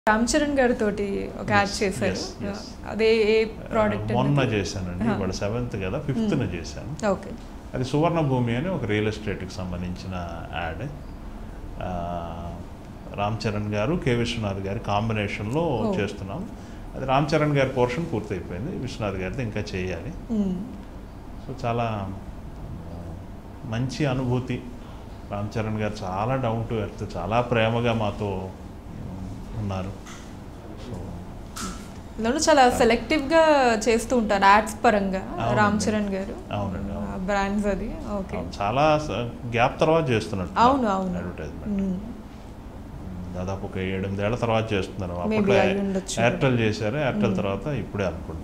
రామ్ చరణ్ గారితో ఒక యాడ్ చేశారు yes, yes. అదే ఏ ప్రోడక్ట్ మొన్న చేశానండి ఇవాళ సెవెంత్ కదా ఫిఫ్త్న చేశాను ఓకే అది సువర్ణ భూమి అని ఒక రియల్ ఎస్టేట్కి సంబంధించిన యాడ్ ఆ, రామ్ చరణ్ గారు కె విశ్వనాథ్ గారి కాంబినేషన్లో Oh. చేస్తున్నాం అది రామ్ చరణ్ గారి పోర్షన్ పూర్తయిపోయింది విశ్వనాథ్ గారిది ఇంకా చేయాలి సో చాలా ఆ, మంచి అనుభూతి రామ్ చరణ్ గారు చాలా డౌన్ టు ఎర్త్ చాలా ప్రేమగా మాతో ఉమ్, ఉన్నారు సో అందులో చాలా సెలెక్టివ్ గా చేస్తూ ఉంటారు యాడ్స్ పరంగా అవునండి. రామ్ చరణ్ గారు అవునండి, అవును. బ్రాండ్స్ అది ఓకే అవును, చాలా గ్యాప్ తర్వాత చేస్తున్నట్టు అవును, అవును. అడ్వర్టైజ్మెంట్ దాదాపు ఒక ఏడెనిమిదేళ్ల తర్వాత చేస్తున్నారు Maybe అప్పట్లో అయి ఉండొచ్చు. ఎయిర్టెల్ చేశారు ఎయిర్టెల్ తర్వాత ఇప్పుడే అనుకుంటా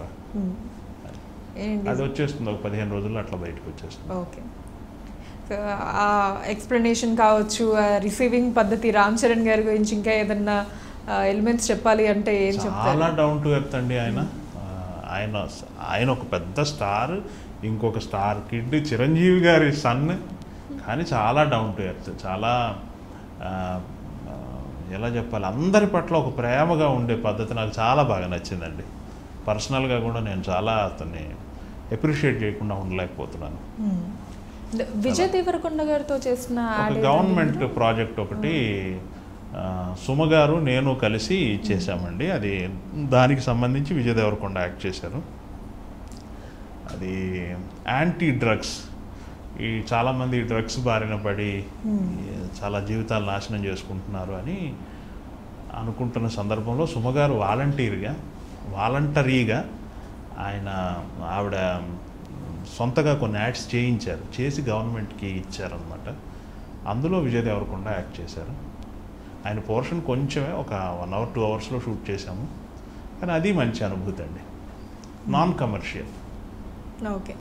ఏంటి అది వచ్చేస్తుంది ఒక పదిహేను రోజుల్లో అట్లా బయటకు వచ్చేస్తుంది ఓకే సో ఆ ఎక్స్ప్లెనేషన్ కావచ్చు రిసీవింగ్ పద్ధతి రామ్ చరణ్ గారి గురించి ఇంకా ఏదన్నా ఎలిమెంట్స్ చెప్పాలి అంటే ఏం చెప్తారు చాలా డౌన్ టు ఎర్త్ అండి ఆయన ఆ, ఆయన ఆయన ఒక పెద్ద స్టార్ ఇంకొక స్టార్ కిడ్ చిరంజీవి గారి సన్ కానీ చాలా డౌన్ టు ఎర్త్ చాలా ఆ, ఆ, ఎలా చెప్పాలి అందరి పట్ల ఒక ప్రేమగా ఉండే పద్ధతి నాకు చాలా బాగా నచ్చిందండి పర్సనల్గా కూడా నేను చాలా అతన్ని అప్రిషియేట్ చేయకుండా ఉండలేకపోతున్నాను మ్మ్. విజయ్ దేవరకొండ గారితో చేసిన ఒక ad గవర్నమెంట్ ఏదండి? ప్రాజెక్ట్ ఒకటి ఆ, సుమ గారు నేను కలిసి చేశామండి అది దానికి సంబంధించి విజయ్ దేవరకొండ యాక్ట్ చేశారు అది యాంటీ డ్రగ్స్ ఈ చాలామంది డ్రగ్స్ బారిన పడి Hmm. ఈ చాలా జీవితాలు నాశనం చేసుకుంటున్నారు అని అనుకుంటున్న సందర్భంలో సుమగారు వాలంటీర్గా వాలంటరీగా ఆయన ఆవిడ సొంతగా కొన్ని యాడ్స్ చేయించారు చేసి గవర్నమెంట్కి ఇచ్చారనమాట అందులో విజయ్ దేవరకొండ యాక్ట్ చేశారు ఆయన పోర్షన్ కొంచెమే ఒక వన్ అవర్ టూ అవర్స్లో షూట్ చేశాము కానీ అది మంచి అనుభూతి అండి నాన్ కమర్షియల్ ఓకే